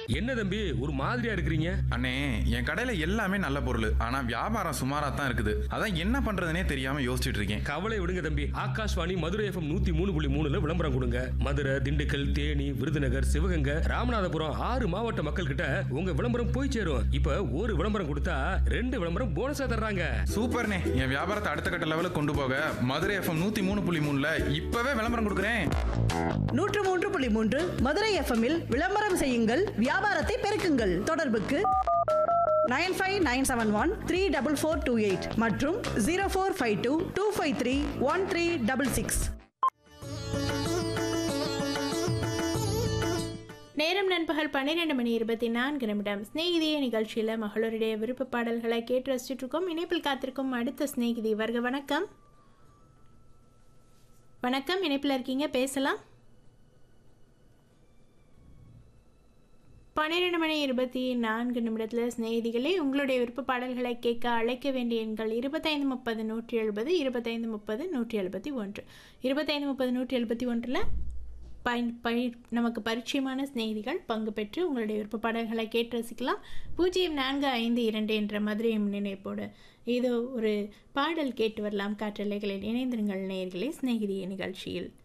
என்ன தம்பி ஒரு மாதிரியா இருக்கிறீங்க அண்ணே என் கடையில எல்லாமே நல்ல பொருள் ஆனா வியாபாரம் சுமாரா தான் இருக்குது அதான் என்ன பண்றதுனே தெரியாம யோசிச்சுட்டு இருக்கேன் கவலை விடுங்க தம்பி ஆகாஷ்வாணி மதுரை எஃப்எம் நூத்தி மூணு புள்ளி மூணுல விளம்பரம் கொடுங்க மதுரை திண்டுக்கல் தேனி விருதுநகர் சிவகங்கை ராமநாதபுரம் ஆறு மாவட்ட மக்கள் கிட்ட உங்க விளம்பரம் போய் சேரும் இப்ப ஒரு விளம்பரம் கொடுத்தா ரெண்டு விளம்பரம் போனஸா தர்றாங்க சூப்பர்ண்ணே என் வியாபாரத்தை அடுத்த கட்ட லெவலுக்கு கொண்டு போக மதுரை எஃப்எம் நூத்தி மூணு புள்ளி மூணுல இப்பவே விளம்பரம் கொடுக்குறேன் நூற்று மூன்று புள்ளி மூன்று மதுரை எஃப்எம்மில் விளம்பரம் செய்யுங்கள் வியாபாரத்தை பெருக்குங்கள் தொடர்புக்கு nine five nine seven one three double four two eight மற்றும் zero four five two two five three one three double six நேரம் நண்பகல் பன்னிரெண்டு மணி இருபத்தி நான்கு நிமிடம் சிநேகிதிய நிகழ்ச்சியில் மகளுடைய விருப்ப பாடல்களை கேட்டு ரசிச்சுட்டு இருக்கோம் இணைப்பில் காத்திருக்கும் அடுத்த சிநேகிதி வருக வணக்கம் வணக்கம் இணைப்பில் இருக்கீங்க பேசலாம் பன்னிரெண்டு மணி இருபத்தி நான்கு நிமிடத்தில் சிநேகிதிகளே உங்களுடைய விருப்ப பாடல்களை கேட்க அழைக்க வேண்டிய எண்கள் இருபத்தைந்து முப்பது நூற்றி எழுபது இருபத்தைந்து முப்பது நூற்றி எழுபத்தி ஒன்று இருபத்தைந்து முப்பது நூற்றி எழுபத்தி ஒன்றில் பயன் பய நமக்கு பரிச்சயமான சிநேகிதிகள் பங்கு பெற்று உங்களுடைய விருப்ப பாடல்களை கேட்டு ரசிக்கலாம் பூஜ்ஜியம் நான்கு ஐந்து இரண்டு என்ற மதுரை நினைப்போடு இது ஒரு பாடல் கேட்டு வரலாம் காற்றலைகளில் இணைந்திருங்கள் நேயர்களே சிநேகிதிய நிகழ்ச்சியில்